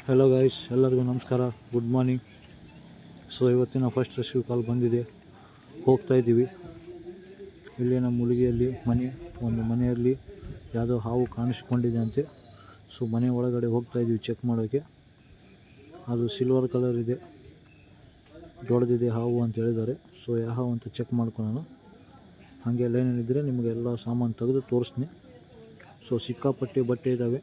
Hello guys ಎಲ್ಲರಿಗೂ ನಮಸ್ಕಾರ good morning so ಇವತ್ತಿನ ಫಸ್ಟ್ ರೆಸ್ಕ್ಯೂ ಕಾಲ್ ಬಂದಿದೆ ಹೋಗ್ತಾ ಇದ್ದೀವಿ ಇಲ್ಲಿ ನಮ್ಮ ಮುಳುಗಿಯಲ್ಲಿ ಮನೆ ಒಂದು ಮನೆಯಲ್ಲಿ ಯಾವುದೋ ಹಾವು ಕಾಣಿಸ್ಕೊಂಡಿದೆ ಅಂತೆ ಸೊ ಮನೆ ಒಳಗಡೆ ಹೋಗ್ತಾ ಇದ್ದೀವಿ ಚೆಕ್ ಮಾಡೋಕ್ಕೆ ಅದು ಸಿಲ್ವರ್ ಕಲರ್ ಇದೆ ದೊಡ್ಡದಿದೆ ಹಾವು ಅಂತ ಹೇಳಿದ್ದಾರೆ ಸೊ ಯಾವ ಹಾವು ಅಂತ ಚೆಕ್ ಮಾಡ್ಕೊಳ್ಳೋಣ ಹಾಗೆ ಲೈನಲ್ಲಿದ್ದರೆ ನಿಮಗೆ ಎಲ್ಲ ಸಾಮಾನು ತೆಗೆದು ತೋರಿಸ್ತೀನಿ ಸೊ ಸಿಕ್ಕಾಪಟ್ಟೆ ಬಟ್ಟೆ ಇದ್ದಾವೆ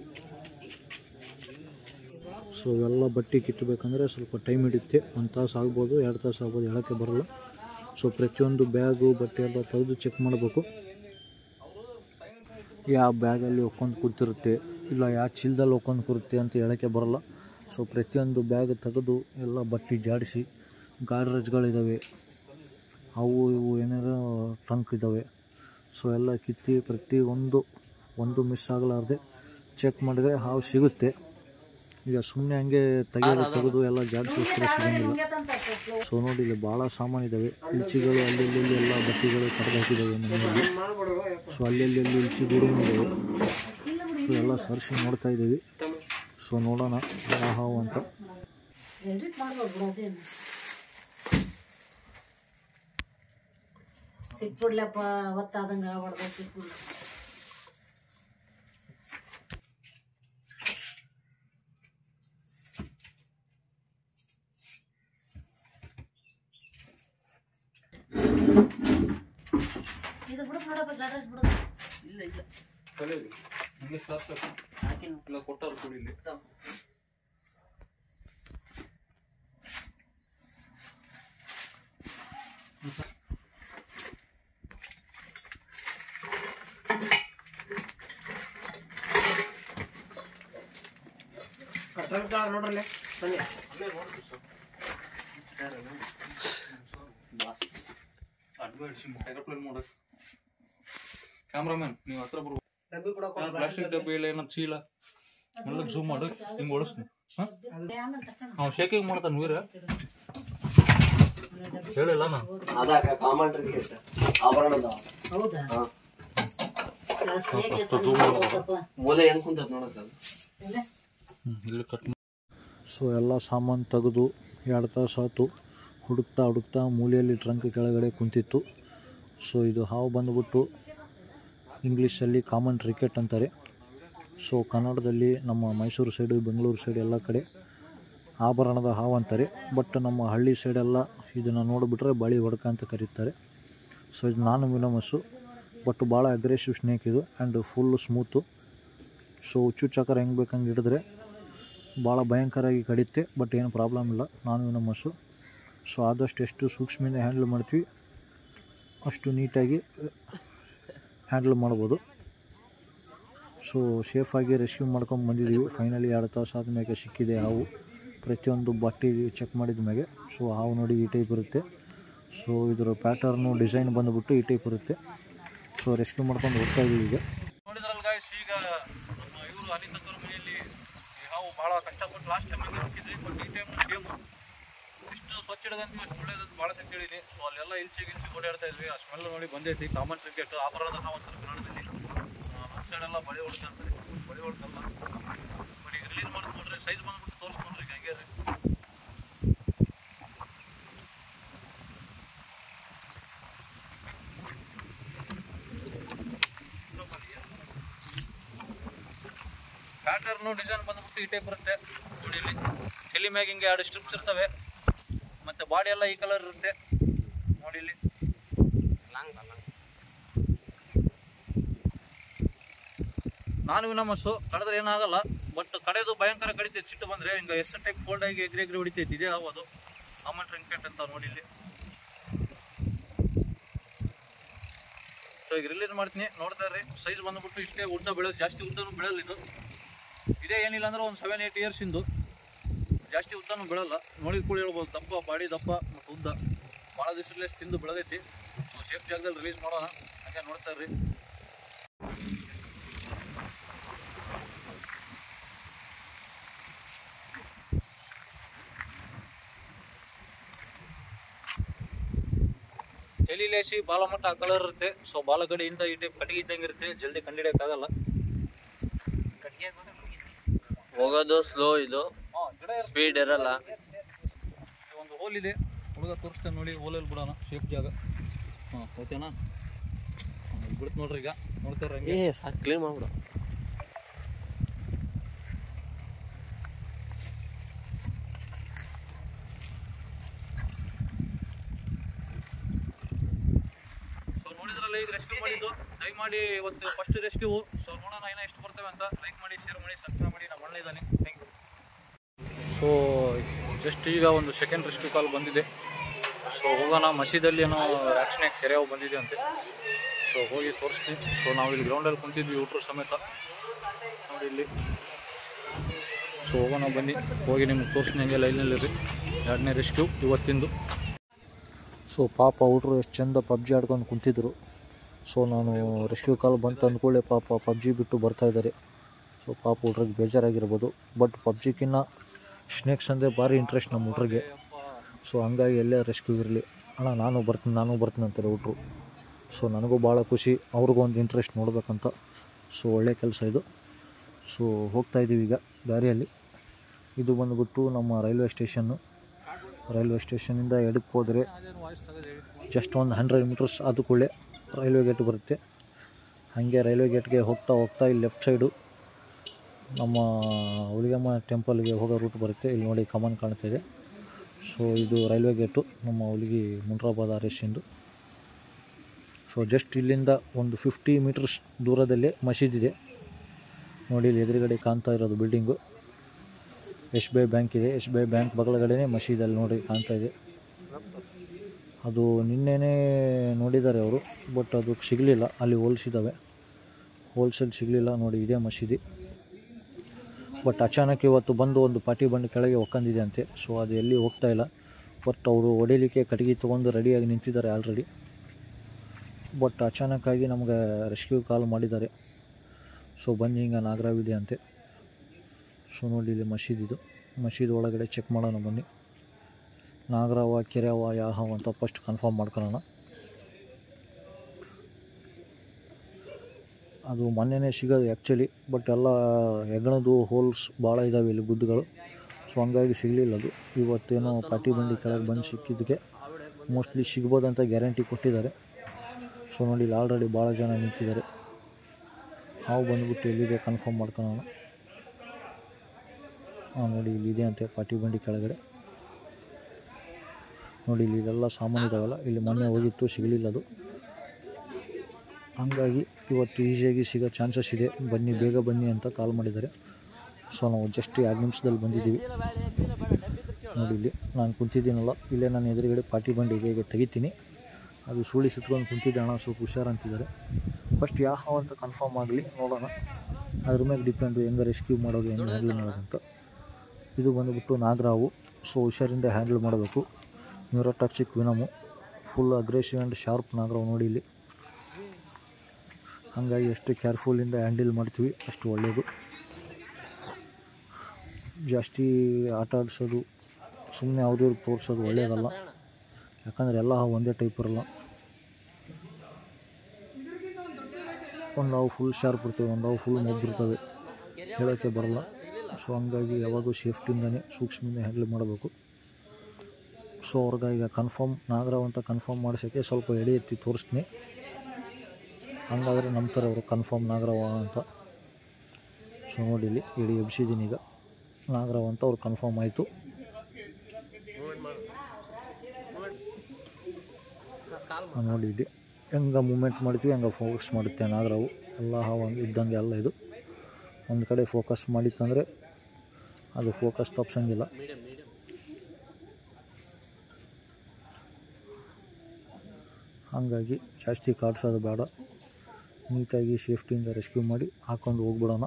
ಸೊ ಎಲ್ಲ ಬಟ್ಟೆ ಕಿತ್ತಬೇಕಂದ್ರೆ ಸ್ವಲ್ಪ ಟೈಮ್ ಹಿಡಿಯುತ್ತೆ ಒಂದು ತಾಸು ಆಗ್ಬೋದು ಎರಡು ತಾಸು ಆಗ್ಬೋದು ಹೇಳೋಕ್ಕೆ ಬರಲ್ಲ ಸೊ ಪ್ರತಿಯೊಂದು ಬ್ಯಾಗು ಬಟ್ಟೆ ಎಲ್ಲ ತೆಗೆದು ಚೆಕ್ ಮಾಡಬೇಕು ಯಾವ ಬ್ಯಾಗಲ್ಲಿ ಒಕ್ಕೊಂಡು ಕೂತಿರುತ್ತೆ ಇಲ್ಲ ಯಾವ ಚೀಲದಲ್ಲಿ ಒಕ್ಕೊಂಡು ಕೂರುತ್ತೆ ಅಂತ ಹೇಳೋಕ್ಕೆ ಬರಲ್ಲ ಸೊ ಪ್ರತಿಯೊಂದು ಬ್ಯಾಗ್ ತೆಗೆದು ಎಲ್ಲ ಬಟ್ಟೆ ಜಾಡಿಸಿ ಗಾಡ್ರೇಜ್ಗಳಿದ್ದಾವೆ ಅವು ಇವು ಏನಾರು ಟ್ರಂಕ್ ಇದ್ದಾವೆ ಸೊ ಎಲ್ಲ ಕಿತ್ತಿ ಪ್ರತಿಯೊಂದು ಒಂದು ಮಿಸ್ ಆಗಲಾರ್ದೆ ಚೆಕ್ ಮಾಡಿದ್ರೆ ಹಾವು ಸಿಗುತ್ತೆ ಈಗ ಸುಮ್ಮನೆ ಹಂಗೆ ತೆಗೆಯೋದು ತೆಗೆದು ಎಲ್ಲ ಜಾಡಿಸೋಸ್ಕರ ಸಿಗಂಗಿಲ್ಲ ಸೊ ನೋಡಿ ಇಲ್ಲಿ ಭಾಳ ಸಾಮಾನು ಇದ್ದಾವೆ ಇಲ್ಚಿಗಳು ಅಲ್ಲಿ ಇಲ್ಲಿ ಇಲ್ಲಿ ಎಲ್ಲ ಬಟ್ಟೆಗಳು ಕಡ್ದು ಹಾಕಿದ್ದಾವೆ ಮನೆಯಲ್ಲಿ ಸೊ ಅಲ್ಲಿ ಅಲ್ಲಿ ಅಲ್ಲಿ ಇಲ್ಚಿ ಗೂಡುನು ಇದ್ದಾವೆ ಸೊ ಎಲ್ಲ ಸರ್ಚ್ ನೋಡ್ತಾ ಇದ್ದೀವಿ ಸೊ ನೋಡೋಣ ಯಾವ ಹಾವು ಅಂತ ಎಡಿಟ್ ಮಾಡ್ಬೋದು ಬಿಡು ಅದೇನು ಸಿಕ್ಬಿಡ್ಲಪ್ಪ ಒತ್ತಾದಂಗೆ ಆಗ್ಬಾರ್ದು ಸಿಕ್ಬಿಡ್ಲ ಇದು ಬಿಡು ನೋಡಪ್ಪ ಗಾಡಸ್ ಬಿಡು ಇಲ್ಲ ಇಲ್ಲ ನಿಮಗೆ ಸಾಕು ಇಲ್ಲ ಕೊಟ್ಟಾರ ಕುಡಿಲಿ ನೋಡ್ರಲ್ಲೇ ಬನ್ನಿ ಬಾಸ್ ಅಡ್ವೈಸ್ ಟೈಗರ್ ಮಾಡೋದು ಕ್ಯಾಮ್ರಾಮನ್ ನೀವು ಹತ್ರ ಬರ್ಬೋದು ಡಬ್ಬಿ ಕೂಡ ಪ್ಲಾಸ್ಟಿಕ್ ಡಬ್ಬಿ ಇಲ್ಲ ಏನೋ ಚೀಲ ಮೆಲ್ಲಗೆ ಝೂಮ್ ಮಾಡು ಹಿಂಗೆ ಓಡಿಸ್ತೀನಿ ಹಾಂ ಆಮೇಲೆ ತಕೊಂಡ್ ಅವ್ನು ಶೇಕಿಂಗ್ ಮಾಡ್ತಾನೆ ವೀರ ಹೇಳಿಲ್ಲ ನಾನು ಅದಾಕ ಕಾಮನ್ ಕ್ರಿಕೆಟ್ ಆಭರಣದ ಹೌದಾ ಹಾ. ಸ್ನೇಕ್ ಅಷ್ಟು ಹೆಸರು zoom ಮಾಡ್ಬೇಕಪ್ಪ. ಮೂಲೆ ಹೆಂಗ್ ಕುಂತದ ನೋಡಕ್ಕಲ್ಲ ಇಲ್ಲ? ಹ್ಞೂ ಇಲ್ಲಿ ಕಟ್ ಸೊ ಎಲ್ಲ ಸಾಮಾನು ತೆಗೆದು ಎರಡು ತಾಸು ಆಯ್ತು ಹುಡುಕ್ತಾ ಹುಡುಕ್ತಾ ಮೂಲೆಯಲ್ಲಿ ಟ್ರಂಕ್ ಕೆಳಗಡೆ ಕುಂತಿತ್ತು ಸೊ ಇದು ಹಾವು ಬಂದುಬಿಟ್ಟು ಇಂಗ್ಲೀಷಲ್ಲಿ ಕಾಮನ್ ಕ್ರಿಕೆಟ್ ಅಂತಾರೆ ಸೊ ಕನ್ನಡದಲ್ಲಿ ನಮ್ಮ ಮೈಸೂರು ಸೈಡು ಬೆಂಗಳೂರು ಸೈಡ್ ಎಲ್ಲ ಕಡೆ ಆಭರಣದ ಹಾವು ಅಂತಾರೆ ಬಟ್ ನಮ್ಮ ಹಳ್ಳಿ ಸೈಡೆಲ್ಲ ಇದನ್ನು ನೋಡಿಬಿಟ್ರೆ ಬಾಳಿ ಹೊಡ್ಕ ಅಂತ ಕರೀತಾರೆ ಸೊ ಇದು ನಾನು ವಿನಮಸ್ಸು ಬಟ್ ಭಾಳ ಅಗ್ರೆಸಿವ್ ಸ್ನೇಕ್ ಇದು ಆ್ಯಂಡ್ ಫುಲ್ ಸ್ಮೂತು ಸೊ ಹುಚ್ಚು ಚಕ್ರ ಹೆಂಗೆ ಬೇಕಂಗೆ ಹಿಡಿದ್ರೆ ಭಾಳ ಭಯಂಕರವಾಗಿ ಕಡಿಯುತ್ತೆ ಬಟ್ ಏನು ಪ್ರಾಬ್ಲಮ್ ಇಲ್ಲ ನಾನು ವಿನಮಸ್ಸು ಸೊ ಆದಷ್ಟು ಎಷ್ಟು ಸೂಕ್ಷ್ಮದಿಂದ ಹ್ಯಾಂಡಲ್ ಮಾಡ್ತೀವಿ ಅಷ್ಟು ನೀಟಾಗಿ ಹ್ಯಾಂಡಲ್ ಮಾಡ್ಬೋದು ಸೊ ಸೇಫಾಗಿ ರೆಸ್ಕ್ಯೂ ಮಾಡ್ಕೊಂಡು ಬಂದಿದ್ದೀವಿ ಫೈನಲಿ ಎರಡು ತಾಸು ಆದಮೇಲೆ ಸಿಕ್ಕಿದೆ ಹಾವು ಪ್ರತಿಯೊಂದು ಬಟ್ಟೆ ಚೆಕ್ ಮಾಡಿದ ಮೇಲೆ ಸೊ ಹಾವು ನೋಡಿ ಈ ಟೈಪ್ ಇರುತ್ತೆ ಸೊ ಇದರ ಪ್ಯಾಟರ್ನು ಡಿಸೈನ್ ಬಂದುಬಿಟ್ಟು ಈ ಟೈಪ್ ಇರುತ್ತೆ ಸೊ ರೆಸ್ಕ್ಯೂ ಮಾಡ್ಕೊಂಡು ಹೋಗ್ತಾ ಇದೀವಿ ಈಗ ನೋಡಿದ್ರಲ್ಲ ಗಾಯ್ಸ್ ಈಗ ನಮ್ಮ ಇವರು ಅನಿತಕ್ಕರ ಮನೆಯಲ್ಲಿ ಈ ಹಾವು ಭಾಳ ಕಷ್ಟಪಟ್ಟು ಲಾಸ್ಟ್ ಟೈಮ್ ಹಾಕಿದ್ವಿ ಬಟ್ ಈ ಟೈಮ್ ಸೇಮ್ ಇಷ್ಟು ಸ್ವಚ್ಛ ಇಡದಂತ ಅಷ್ಟು ಒಳ್ಳೇದು ಭಾಳ ಸತಿ ಹೇಳಿದೆ ಸೊ ಅಲ್ಲೆಲ್ಲ ಇಲ್ಚಿ ಗಿಲ್ಚಿ ಓಡಾಡ್ತಾ ಇದ್ವಿ ಆ ಸ್ಮೆಲ್ ನೋಡಿ ಬಂದೈತಿ ಕಾಮನ್ ಕ್ರಿಕೆಟ್ ಆಭರಣದ ಹಾವು ಅಂತಾರೆ ಕನ್ನಡದಲ್ಲಿ ನಮ್ಮ ಸೈಡೆಲ್ಲ ಬಳಿ ಹೊಡ್ಕೊಂತಾರೆ ಬಳಿ ಹೊಡ್ಕಲ್ಲ ಬಟ್ ಈಗ ರಿಲೀಸ್ ಮಾಡಿ ನೋಡ್ರಿ ಸೈಜ್ ಬಂದ್ಬಿಟ್ಟು ತೋರಿಸ್ಕೊಂಡ್ರಿ ಈಗ ಹಂಗೆ ರೀ ಪ್ಯಾಟರ್ನು ಡಿಸೈನ್ ಬಂದ್ಬಿಟ್ಟು ಈ ಟೈಪ್ ಬರುತ್ತೆ ನೋಡಿ ಇಲ್ಲಿ ತಲೆ ಮ್ಯಾಗ ಹಿಂಗೆ ಎರಡು ಸ್ಟ್ರಿಪ್ಸ್ ಇರ್ತವೆ ಮತ್ತೆ ಬಾಡಿ ಎಲ್ಲ ಈ ಕಲರ್ ಇರುತ್ತೆ ನೋಡಿ ಇಲ್ಲಿ ನಾನು ವಿನಮಸ್ಸು ಕಳೆದ್ರೆ ಏನಾಗಲ್ಲ ಬಟ್ ಕಡೆದು ಭಯಂಕರ ಕಡಿತೈತೆ ಸಿಟ್ಟು ಬಂದ್ರೆ ಹಿಂಗೆ ಎಸ್ ಟೈಪ್ ಫೋಲ್ಡ್ ಆಗಿ ಎಗ್ರಿ ಎಗ್ರಿ ಹೊಡಿತೈತಿ ಇದೇ ಹಾವು ಅದು ಕಾಮನ್ ಟ್ರಿಂಕೆಟ್ ಅಂತ ನೋಡಿ ಇಲ್ಲಿ ಸೊ ಈಗ ರಿಲೀಸ್ ಮಾಡ್ತೀನಿ ನೋಡ್ತಾ ಇರ್ರಿ ಸೈಜ್ ಬಂದ್ಬಿಟ್ಟು ಇಷ್ಟೇ ಉದ್ದ ಬೆಳೆಯೋದು ಜಾಸ್ತಿ ಉದ್ದನೂ ಬೆಳೆಯಲ್ಲ ಇದು ಇದೇ ಏನಿಲ್ಲ ಅಂದ್ರೆ ಒಂದು ಸೆವೆನ್ ಏಯ್ಟ್ ಇಯರ್ಸ್ ಇಂದು ಜಾಸ್ತಿ ಉದ್ದನೂ ಬೆಳಲ್ಲ ನೋಡಿ ಕೂಡ ಹೇಳ್ಬೋದು ದಪ್ಪ ಬಾಡಿ ದಪ್ಪ ಮತ್ತು ಉದ್ದ ಭಾಳ ದಿವಸದಲ್ಲೇ ತಿಂದು ಬೆಳೆದೈತಿ ಸೊ ಸೇಫ್ ಜಾಗದಲ್ಲಿ ರಿಲೀಸ್ ಮಾಡೋಣ ಹಾಗೆ ನೋಡ್ತಾ ಇರ್ರಿ ತಲೆ ಲೇಸಿ ಬಾಲಮಟ್ಟ ಆ ಕಲರ್ ಇರುತ್ತೆ ಸೊ ಬಾಲಗಡಿಯಿಂದ ಈ ಟೈಪ್ ಕಟ್ಟಿಗೆ ಇದ್ದಂಗೆ ಇರುತ್ತೆ ಜಲ್ದಿ ಕಂಡಿಡಿಯೋಕ್ಕಾಗಲ್ಲ ಹೋಗೋದು ಸ್ಲೋ ಇದು ಹಾಂ ಗಿಡ ಇರುತ್ತೆ. ಸ್ಪೀಡ್ ಇರಲ್ಲ ಇಲ್ಲಿ ಒಂದು ಹೋಲ್ ಇದೆ ಹುಡುಗ ತೋರಿಸ್ತೇನೆ ನೋಡಿ ಹೋಲಲ್ಲಿ ಬಿಡೋಣ ಸೇಫ್ ಜಾಗ ಹಾಂ ಓಕೆನಾ ಹಾಂ ಬಿಡ್ತು ನೋಡ್ರಿ ಈಗ ನೋಡ್ತಾರ ಹಂಗೆ ಏ ಸಾಕು ಕ್ಲೀನ್ ಮಾಡ್ಬಿಡು ಸೊ ನೋಡಿದ್ರಲ್ಲ ಈಗ ರೆಸ್ಕ್ಯೂ ಮಾಡಿದ್ದು ದಯಮಾಡಿ ಇವತ್ತು ಫಸ್ಟ್ ರೆಸ್ಕ್ಯೂ ಸೊ ನೋಡೋಣ ಏನೋ ಎಷ್ಟು ಬರ್ತವೆ ಅಂತ ಲೈಕ್ ಮಾಡಿ ಶೇರ್ ಮಾಡಿ ಸಬ್ಸ್ಕ್ರೈಬ್ ಮಾಡಿ ನಮ್ಮ ಅಣ್ಣ ಇದ್ದಾನೆ ಥ್ಯಾಂಕ್ ಯು ಸೊ ಜಸ್ಟ್ ಈಗ ಒಂದು ಸೆಕೆಂಡ್ ರೆಸ್ಕ್ಯೂ ಕಾಲ್ ಬಂದಿದೆ ಸೊ ಹೋಗೋಣ ಮಸೀದಲ್ಲಿ ಏನೋ ರ್ಯಾಕ್ಸ್ನ್ಯಾಗ ಕೆರೆ ಅವು ಬಂದಿದೆ ಅಂತೆ ಸೊ ಹೋಗಿ ತೋರಿಸ್ತೀನಿ ಸೊ ನಾವು ಇಲ್ಲಿ ಗ್ರೌಂಡಲ್ಲಿ ಕುಂತಿದ್ವಿ ಯೂಟ್ರು ಸಮೇತ ನೋಡಿ ಇಲ್ಲಿ ಸೊ ಹೋಗೋಣ ಬನ್ನಿ ಹೋಗಿ ನಿಮ್ಗೆ ತೋರಿಸ್ತೀನಿ ಹಂಗೆ ಲೈನಲ್ಲಿರಿ ಎರಡನೇ ರೆಸ್ಕ್ಯೂ ಇವತ್ತಿಂದು ಸೊ ಪಾಪ ಹುಡ್ರು ಎಷ್ಟು ಚಂದ ಪಬ್ಜಿ ಆಡ್ಕೊಂಡು ಕುಂತಿದ್ರು ಸೊ ನಾನು ರೆಸ್ಕ್ಯೂ ಕಾಲ್ ಬಂತು ಅಂದ್ಕೊಳ್ಳೆ ಪಾಪ ಪಬ್ಜಿ ಬಿಟ್ಟು ಬರ್ತಾ ಇದ್ದಾರೆ ಸೊ ಪಾಪ ಹುಡ್ರಿಗೆ ಬೇಜಾರಾಗಿರ್ಬೋದು ಬಟ್ ಪಬ್ಜಿಗಿನ್ನ ಸ್ನೇಕ್ಸ್ ಅಂದರೆ ಭಾರಿ ಇಂಟ್ರೆಸ್ಟ್ ನಮ್ಮ ಹುಡ್ರಿಗೆ ಸೊ ಹಂಗಾಗಿ ಎಲ್ಲೇ ರೆಸ್ಕ್ಯೂ ಇರಲಿ ಅಣ್ಣ ನಾನು ಬರ್ತೀನಿ ನಾನು ಬರ್ತೀನಿ ಅಂತಾರೆ ಹುಡ್ರು ಸೊ ನನಗೂ ಭಾಳ ಖುಷಿ ಅವ್ರಿಗೂ ಒಂದು ಇಂಟ್ರೆಸ್ಟ್ ನೋಡ್ಬೇಕಂತ ಸೊ ಒಳ್ಳೆ ಕೆಲಸ ಇದು ಸೊ ಹೋಗ್ತಾ ಇದ್ದೀವಿ ಈಗ ದಾರಿಯಲ್ಲಿ ಇದು ಬಂದುಬಿಟ್ಟು ನಮ್ಮ ರೈಲ್ವೆ ಸ್ಟೇಷನ್ನು ರೈಲ್ವೆ ಸ್ಟೇಷನಿಂದ ಎಡಕ್ಕೆ ಹೋದರೆ ಜಸ್ಟ್ ಒಂದು ಹಂಡ್ರೆಡ್ ಮೀಟರ್ಸ್ ಆದ ಕೂಡಲೇ ರೈಲ್ವೆ ಗೇಟ್ ಬರುತ್ತೆ ಹಾಗೆ ರೈಲ್ವೆ ಗೇಟ್ಗೆ ಹೋಗ್ತಾ ಹೋಗ್ತಾ ಇಲ್ಲಿ ಲೆಫ್ಟ್ ಸೈಡು ನಮ್ಮ ಹುಲಿಗಮ್ಮ ಟೆಂಪಲ್ಗೆ ಹೋಗೋ ರೂಟ್ ಬರುತ್ತೆ ಇಲ್ಲಿ ನೋಡಿ ಕಮಾನ್ ಕಾಣ್ತಾ ಇದೆ ಸೊ ಇದು ರೈಲ್ವೆ ಗೇಟು ನಮ್ಮ ಹುಲಿಗಿ ಮುನ್ರಾಬಾದ್ ಆರ್ ಎಸ್ ಇಂದು ಸೊ ಜಸ್ಟ್ ಇಲ್ಲಿಂದ ಒಂದು ಫಿಫ್ಟಿ ಮೀಟರ್ಸ್ ದೂರದಲ್ಲೇ ಮಸೀದ್ ಇದೆ ನೋಡಿ ಇಲ್ಲಿ ಎದುರುಗಡೆ ಕಾಣ್ತಾ ಇರೋದು building S B I bank ಇದೆ ಎಸ್ ಬಿ ಐ ಬ್ಯಾಂಕ್ ಬಗಲಗಡೆನೇ ಮಸೀದಲ್ಲಿ ನೋಡಿ ಕಾಣ್ತಾ ಇದೆ ಅದು ನಿನ್ನೆನೇ ನೋಡಿದ್ದಾರೆ ಅವರು ಬಟ್ ಅದು ಸಿಗಲಿಲ್ಲ ಅಲ್ಲಿ ಹೋಲ್ಸಿದ್ದಾವೆ ಹೋಲ್ಸೇಲ್ ಸಿಗಲಿಲ್ಲ ನೋಡಿ ಇದೇ ಮಸೀದಿ ಬಟ್ ಅಚಾನಕ್ ಇವತ್ತು ಬಂದು ಒಂದು ಪಾಟಿ ಬಂದು ಕೆಳಗೆ ಒಕ್ಕಂದಿದೆ ಅಂತೆ ಸೊ ಅದು ಎಲ್ಲಿ ಹೋಗ್ತಾ ಇಲ್ಲ ಬಟ್ ಅವರು ಹೊಡಿಲಿಕ್ಕೆ ಕಟ್ಟಿಗೆ ತೊಗೊಂಡು ರೆಡಿಯಾಗಿ ನಿಂತಿದ್ದಾರೆ ಆಲ್ರೆಡಿ ಬಟ್ ಅಚಾನಕ್ಕಾಗಿ ನಮಗೆ ರೆಸ್ಕ್ಯೂ ಕಾಲ್ ಮಾಡಿದ್ದಾರೆ ಸೊ ಬನ್ನಿ ಹಿಂಗೆ ನಾಗರಾವಿದೆ ಅಂತೆ ಸೊ ನೋಡಿ ಇಲ್ಲಿ ಮಸೀದ್ ಇದು ಮಸೀದ್ ಒಳಗಡೆ ಚೆಕ್ ಮಾಡೋಣ ಬನ್ನಿ ನಾಗರಾವ ಕೆರೆವ ಯಾಹವ ಅಂತ ಫಸ್ಟ್ ಕನ್ಫರ್ಮ್ ಮಾಡ್ಕೊಳ್ಳೋಣ ಅದು ಮೊನ್ನೆನೇ ಸಿಗೋದು ಆ್ಯಕ್ಚುಲಿ ಬಟ್ ಎಲ್ಲ ಹೆಗ್ಣದು ಹೋಲ್ಸ್ ಭಾಳ ಇದ್ದಾವೆ ಇಲ್ಲಿ ಗುದ್ದುಗಳು ಸೊ ಹಂಗಾಗಿ ಸಿಗಲಿಲ್ಲ ಅದು ಇವತ್ತೇನೋ ಪಾಟಿ ಬಂಡಿ ಕೆಳಗೆ ಬಂದು ಸಿಕ್ಕಿದ್ದಕ್ಕೆ ಮೋಸ್ಟ್ಲಿ ಸಿಗ್ಬೋದಂತ ಗ್ಯಾರಂಟಿ ಕೊಟ್ಟಿದ್ದಾರೆ ಸೊ ನೋಡಿ ಇಲ್ಲಿ ಆಲ್ರೆಡಿ ಭಾಳ ಜನ ನಿಂತಿದ್ದಾರೆ ಹಾವು ಬಂದ್ಬಿಟ್ಟು ಎಲ್ಲಿದೆ ಕನ್ಫರ್ಮ್ ಮಾಡ್ಕೊಳ್ಳೋಣ ಹಾಂ ನೋಡಿ ಇಲ್ಲಿದೆ ಅಂತೆ ಪಾಟಿ ಬಂಡಿ ಕೆಳಗಡೆ ನೋಡಿ ಇಲ್ಲಿ ಇದೆಲ್ಲ ಸಾಮಾನು ಇದಾವಲ್ಲ ಇಲ್ಲಿ ಮೊನ್ನೆ ಹೋಗಿತ್ತು ಸಿಗಲಿಲ್ಲ ಅದು ಹಂಗಾಗಿ ಇವತ್ತು ಈಸಿಯಾಗಿ ಸಿಗೋ ಚಾನ್ಸಸ್ ಇದೆ ಬನ್ನಿ ಬೇಗ ಬನ್ನಿ ಅಂತ ಕಾಲ್ ಮಾಡಿದ್ದಾರೆ ಸೊ ನಾವು ಜಸ್ಟ್ ಎರಡು ನಿಮಿಷದಲ್ಲಿ ಬಂದಿದ್ದೀವಿ ನೋಡಿ ಇಲ್ಲಿ ನಾನು ಕುಂತಿದ್ದೀನಲ್ಲ ಇಲ್ಲೇ ನಾನು ಎದುರುಗಡೆ ಪಾಟಿ ಬಂಡಿ ಹೇಗೆ ತೆಗಿತೀನಿ ಅದು ಸುಳಿ ಸುತ್ಕೊಂಡು ಕುಂತಿದ್ದೆ ಅಣ್ಣ ಸ್ವಲ್ಪ ಹುಷಾರು ಅಂತಿದ್ದಾರೆ ಫಸ್ಟ್ ಯಾವ ಹಾವು ಅಂತ ಕನ್ಫರ್ಮ್ ಆಗಲಿ ನೋಡೋಣ ಅದ್ರ ಮೇಲೆ ಡಿಪೆಂಡು ಹೆಂಗೆ ರೆಸ್ಕ್ಯೂ ಮಾಡೋದು ಹೆಂಗೆ ಹ್ಯಾಂಡಲ್ ಮಾಡೋದಂತ ಇದು ಬಂದುಬಿಟ್ಟು ನಾಗರಾವು ಸೊ ಹುಷಾರಿಂದ ಹ್ಯಾಂಡಲ್ ಮಾಡಬೇಕು neurotoxic venomous full aggressive and sharp ನಾಗರಾವು ನೋಡಿ ಇಲ್ಲಿ ಹಾಗಾಗಿ ಎಷ್ಟು ಕೇರ್ಫುಲ್ಲಿಂದ ಹ್ಯಾಂಡಲ್ ಮಾಡ್ತೀವಿ ಅಷ್ಟು ಒಳ್ಳೆಯದು ಜಾಸ್ತಿ ಆಟ ಆಡಿಸೋದು ಸುಮ್ಮನೆ ಯಾವುದೇ ತೋರಿಸೋದು ಒಳ್ಳೆಯದಲ್ಲ ಯಾಕಂದರೆ ಎಲ್ಲ ಹಾವು ಒಂದೇ ಟೈಪ್ ಇರಲ್ಲ ಒಂದು ಹಾವು ಫುಲ್ ಶಾರ್ಪ್ ಇರ್ತವೆ ಒಂದು ಹಾವು ಫುಲ್ ಮೊಬ್ಬಿರ್ತವೆ ಹೇಳೋಕ್ಕೆ ಬರಲ್ಲ ಸೊ ಹಂಗಾಗಿ ಯಾವಾಗೂ ಸೇಫ್ಟಿಯಿಂದನೇ ಸೂಕ್ಷ್ಮದಿಂದ ಹ್ಯಾಂಡಲ್ ಮಾಡಬೇಕು ಸೊ ಅವ್ರಿಗೆ ಈಗ ಕನ್ಫರ್ಮ್ ನಾಗರಾವ್ ಅಂತ ಕನ್ಫರ್ಮ್ ಮಾಡಿಸೋಕ್ಕೆ ಸ್ವಲ್ಪ ಎಡೆ ಎತ್ತಿ ತೋರಿಸ್ತೀನಿ ಹಂಗಾದ್ರೆ ನಂಬ್ತಾರೆ ಅವರು ಕನ್ಫರ್ಮ್ ನಾಗರಾವ ಅಂತ ಸೊ ನೋಡಿ ಇಲ್ಲಿ ಎಡಿ ಎಬ್ಸಿದ್ದೀನಿ ಈಗ ನಾಗರಾವ್ ಅಂತ ಅವ್ರು ಕನ್ಫರ್ಮ್ ಆಯಿತು ನೋಡಿ ಇಲ್ಲಿ ಹೆಂಗೆ ಮೂಮೆಂಟ್ ಮಾಡ್ತೀವಿ ಹಂಗೆ ಫೋಕಸ್ ಮಾಡುತ್ತೆ ನಾಗರಾವು ಎಲ್ಲ ಹಾವು ಹಂಗೆ ಇದ್ದಂಗೆ ಎಲ್ಲ ಇದು ಒಂದು ಕಡೆ ಫೋಕಸ್ ಮಾಡಿತ್ತಂದರೆ ಅದು ಫೋಕಸ್ ತಪ್ಸಂಗಿಲ್ಲ ಹಾಗಾಗಿ ಜಾಸ್ತಿ ಕಾಡ್ಸೋದು ಬೇಡ ನೀಟಾಗಿ ಸೇಫ್ಟಿಯಿಂದ ರೆಸ್ಕ್ಯೂ ಮಾಡಿ ಹಾಕೊಂಡು ಹೋಗ್ಬಿಡೋಣ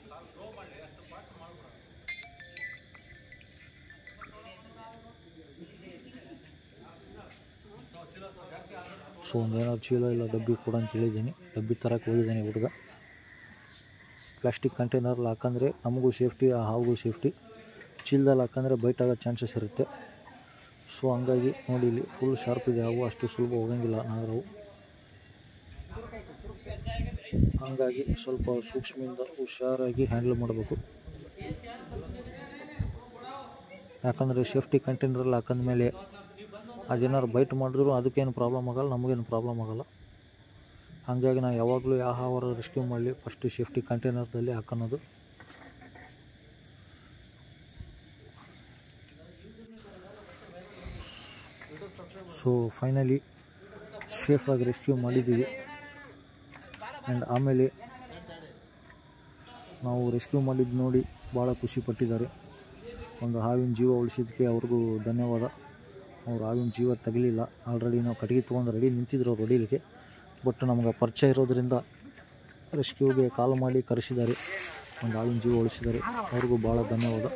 ಸೊ ಒಂದೇನಾದ್ರು ಚೀಲ ಇಲ್ಲ ಡಬ್ಬಿ ಕೊಡು ಅಂತ ಹೇಳಿದ್ದೀನಿ ಡಬ್ಬಿ ತರಕ್ಕೆ ಹೋಗಿದ್ದೀನಿ ಹುಡುಗ ಪ್ಲಾಸ್ಟಿಕ್ ಕಂಟೈನರ್ಲ್ಲಿ ಹಾಕಂದರೆ ನಮಗೂ ಸೇಫ್ಟಿ ಆ ಹಾವಿಗೂ ಸೇಫ್ಟಿ ಚೀಲದಲ್ಲಿ ಹಾಕಂದರೆ ಬೈಟ್ ಆಗೋ ಚಾನ್ಸಸ್ ಇರುತ್ತೆ ಸೊ ಹಂಗಾಗಿ ನೋಡಿ ಇಲ್ಲಿ ಫುಲ್ ಶಾರ್ಪ್ ಇದೆ ಹಾವು ಅಷ್ಟು ಸುಲಭ ಹೋಗಂಗಿಲ್ಲ ನಾಗರಾವು ಹಾಗಾಗಿ ಸ್ವಲ್ಪ ಸೂಕ್ಷ್ಮದಿಂದ ಹುಷಾರಾಗಿ ಹ್ಯಾಂಡಲ್ ಮಾಡಬೇಕು ಯಾಕಂದರೆ ಸೇಫ್ಟಿ ಕಂಟೈನರಲ್ಲಿ ಹಾಕಂದ್ಮೇಲೆ ಅದೇನಾದ್ರು ಬೈಟ್ ಮಾಡಿದ್ರು ಅದಕ್ಕೇನು ಪ್ರಾಬ್ಲಮ್ ಆಗಲ್ಲ ನಮಗೇನು ಪ್ರಾಬ್ಲಮ್ ಆಗಲ್ಲ ಹಾಗಾಗಿ ನಾವು ಯಾವಾಗಲೂ ಯಾವ ಹಾವಾರು ರೆಸ್ಕ್ಯೂ ಮಾಡಲಿ ಫಸ್ಟು ಸೇಫ್ಟಿ ಕಂಟೈನರ್ದಲ್ಲಿ ಹಾಕೋದು ಸೊ ಫೈನಲಿ ಸೇಫಾಗಿ ರೆಸ್ಕ್ಯೂ ಮಾಡಿದ್ದೀವಿ ಆ್ಯಂಡ್ ಆಮೇಲೆ ನಾವು ರೆಸ್ಕ್ಯೂ ಮಾಡಿದ್ದು ನೋಡಿ ಭಾಳ ಖುಷಿ ಪಟ್ಟಿದ್ದಾರೆ ಒಂದು ಹಾವಿನ ಜೀವ ಉಳಿಸಿದ್ದಕ್ಕೆ ಅವ್ರಿಗೂ ಧನ್ಯವಾದ ಅವ್ರು ಹಾವಿನ ಜೀವ ತಗಲಿಲ್ಲ ಆಲ್ರೆಡಿ ನಾವು ಕಟ್ಟಿಗೆ ತೊಗೊಂಡು ರೆಡಿ ನಿಂತಿದ್ರು ಅವ್ರು ಹೊಡಿಲಿಕ್ಕೆ ಬಟ್ ನಮ್ಗೆ ಪರಿಚಯ ಇರೋದ್ರಿಂದ ರೆಸ್ಕ್ಯೂಗೆ ಕಾಲ್ ಮಾಡಿ ಕರೆಸಿದ್ದಾರೆ ಒಂದು ಹಾವಿನ ಜೀವ ಉಳಿಸಿದ್ದಾರೆ ಅವ್ರಿಗೂ ಭಾಳ ಧನ್ಯವಾದ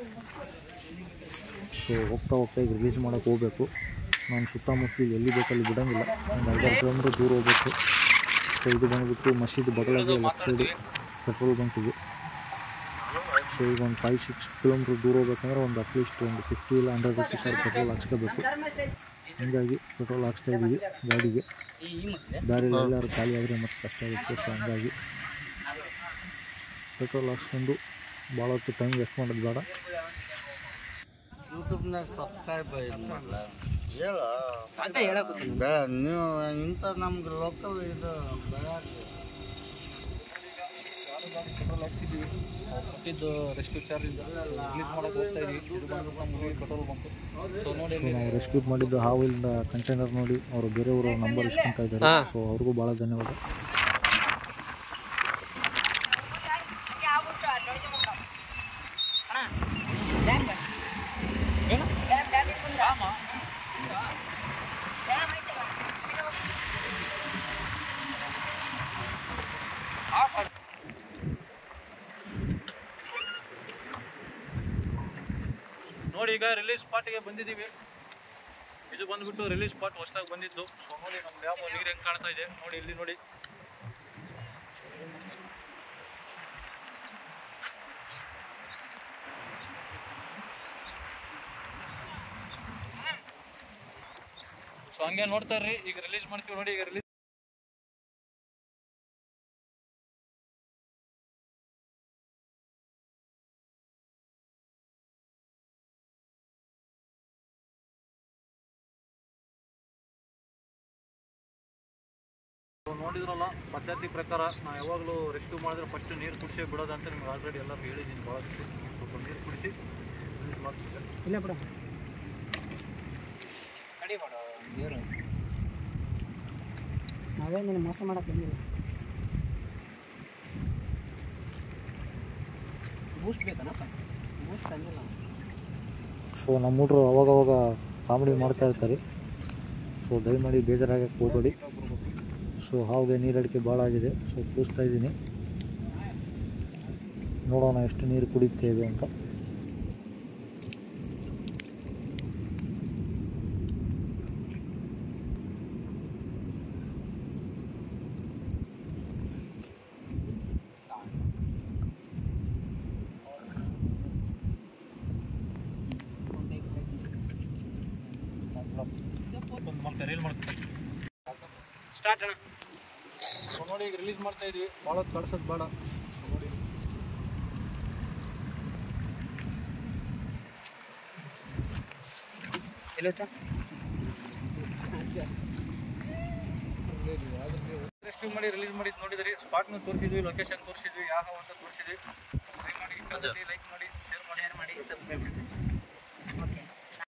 ಸೊ ಹೋಗ್ತಾ ಹೋಗ್ತಾ ಈಗ ರಿಲೀಸ್ ಮಾಡೋಕ್ಕೆ ಹೋಗಬೇಕು ನಾನು ಸುತ್ತಮುತ್ತಲು ಎಲ್ಲಿ ಬೇಕಲ್ಲಿ ಬಿಡೋಂಗಿಲ್ಲ ಒಂದು ಐದಾರು ಕಿಲೋಮೀಟ್ರ್ ದೂರ ಹೋಗ್ಬೇಕು ಸೊ ಇದು ಬಂದುಬಿಟ್ಟು ಮಸೀದಿ ಬಗಲಾಗಿ ಲೆಫ್ಟ್ ಸೈಡ್ ಪೆಟ್ರೋಲ್ ಬಂಕ್ ಇದೆ ಸೊ ಈಗ ಒಂದು ಫೈವ್ ಸಿಕ್ಸ್ ಕಿಲೋಮೀಟ್ರ್ ದೂರ ಹೋಗ್ಬೇಕಂದ್ರೆ ಒಂದು ಅಟ್ಲೀಸ್ಟ್ ಒಂದು ಫಿಫ್ಟಿ ಇಲ್ಲ ಹಂಡ್ರೆಡ್ ರುಪೀಸ್ ಅವ್ರು ಪೆಟ್ರೋಲ್ ಹಾಕ್ಸ್ಕೋಬೇಕು ಹೀಗಾಗಿ ಪೆಟ್ರೋಲ್ ಹಾಕ್ಸ್ತಾ ಇದ್ದೀವಿ ಗಾಡಿಗೆ ದಾರಿಯಲ್ಲಿ ಎಲ್ಲರೂ ಖಾಲಿ ಆದರೆ ಮತ್ತೆ ಕಷ್ಟ ಆಗುತ್ತೆ ಸೊ ಹಂಗಾಗಿ ಪೆಟ್ರೋಲ್ ಹಾಕ್ಸ್ಕೊಂಡು ಭಾಳ ಹೊತ್ತು ಟೈಮ್ ವೇಸ್ಟ್ ಮಾಡೋದು ಬೇಡ ಯೂಟ್ಯೂಬ್ನಾಗ ಸಬ್ಸ್ಕ್ರೈಬ್ ಇದು ಮಾಡಲ ಹೇಳ ಬೇಡ ನೀವು ಇಂಥ ನಮ್ಗೆ ಲೋಕಲ್ ಇದು ಬೆಳಗ್ಗೆ ಪೆಟ್ರೋಲ್ ಹಾಕ್ಸಿದ್ವಿ ಕೊಟ್ಟಿದ್ದು ರೆಸ್ಕ್ಯೂ ಚಾರ್ಜಿಂದ ರಿಲೀಸ್ ಮಾಡೋಕೆ ಹೋಗ್ತಾ ಇದೀವಿ ಇದು ಬಂದ್ಬಿಟ್ಟು ನಮ್ಮ ಊರಿಗೆ ಪೆಟ್ರೋಲ್ ಬಂಕ್ ಸೊ ನೋಡಿ ಸೊ ನಾವು ರೆಸ್ಕ್ಯೂ ಮಾಡಿದ್ದು ಹಾವಿಂದ ಕಂಟೈನರ್ ನೋಡಿ ಅವರು ಬೇರೆಯವರು ನಂಬರ್ ಇಸ್ಕೊಂತ ಇದ್ದಾರೆ ಸೊ ಅವ್ರಿಗೂ ಭಾಳ ಧನ್ಯವಾದ ನೋಡಿ ಈಗ ರಿಲೀಸ್ ಸ್ಪಾಟಿಗೆ ಬಂದಿದ್ದೀವಿ ಇದು ಬಂದ್ಬಿಟ್ಟು ರಿಲೀಸ್ ಸ್ಪಾಟ್ ಹೊಸದಾಗಿ ಬಂದಿದ್ದು ಸೊ ನೋಡಿ ನಮ್ಮ ಡ್ಯಾಮ್ ನೀರು ಹೆಂಗೆ ಕಾಣ್ತಾ ಇದೆ ನೋಡಿ ಇಲ್ಲಿ ನೋಡಿ ಸೊ ಹಂಗೆ ನೋಡ್ತಾ ಇರ್ರಿ ಈಗ ರಿಲೀಸ್ ಮಾಡ್ತೀವಿ ನೋಡಿ ಈಗ ರಿಲೀಸ್ ಸೊ ನೋಡಿದ್ರಲ್ಲ ಪದ್ಧತಿ ಪ್ರಕಾರ ನಾವು ಯಾವಾಗಲೂ ರೆಸ್ಕ್ಯೂ ಮಾಡಿದ್ರೆ ಫಸ್ಟ್ ನೀರು ಕುಡಿಸಿ ಬಿಡೋದು ಅಂತ ನಿಮ್ಗೆ ಆಲ್ರೆಡಿ ಎಲ್ಲರೂ ಹೇಳಿದ್ದೀನಿ ಭಾಳ ಸ್ವಲ್ಪ ನೀರು ಕುಡಿಸಿ ರಿಲೀಸ್ ಮಾಡ್ತಿದ್ದೆ ಇಲ್ಲ ಬಿಡ ನಾವೇ ನಿನ್ನ ಮೋಸ ಮಾಡಕ್ಕೆ ಬಂದಿಲ್ಲ ಬೂಸ್ಟ್ ಬೇಕನಪ್ಪ ಬೂಸ್ಟ್ ತಂದಿಲ್ಲ ಸೊ ನಮ್ಮ ಹುಡ್ರು ಅವಾಗವಾಗ ಕಾಮಿಡಿ ಮಾಡ್ತಾ ಇರ್ತಾರೆ ಸೊ ದಯಮಾಡಿ ಬೇಜಾರಾಗಕ್ಕೆ ಹೋಗಬೇಡಿ ಸೊ ಹಾವಿಗೆ ನೀರಡಿಕೆ ಭಾಳ ಆಗಿದೆ ಸೊ ಕೂಸ್ತಾ ಇದ್ದೀನಿ ನೋಡೋಣ ಎಷ್ಟು ನೀರು ಕುಡಿತೇವೆ ಅಂತ ಒಂದು ಮಾಡ್ತಾರೆ ರೀಲ್ ಮಾಡ್ತಾರೆ ಸ್ಟಾರ್ಟ್ ಅಣ್ಣ ಸೊ ನೋಡಿ ಈಗ ರಿಲೀಸ್ ಮಾಡ್ತಾ ಇದೀವಿ ಭಾಳ ಹೊತ್ತು ಕಳ್ಸೋದು ಬೇಡ ಸೊ ನೋಡಿ ಎಲ್ಲೈತಾ ರೆಸ್ಕ್ಯೂ ಮಾಡಿ ರಿಲೀಸ್ ಮಾಡಿದ್ದು ನೋಡಿದ್ರಿ ಸ್ಪಾಟ್ನ ತೋರಿಸಿದ್ವಿ ಲೊಕೇಶನ್ ತೋರಿಸಿದ್ವಿ ಯಾವ ಅಂತ ತೋರಿಸಿದ್ವಿ ಲೈಕ್ ಮಾಡಿ ಲೈಕ್ ಮಾಡಿ ಶೇರ್ ಮಾಡಿ ಮಾಡಿ ಸಬ್ಸ್ಕ್ರೈಬ್ ಮಾಡಿ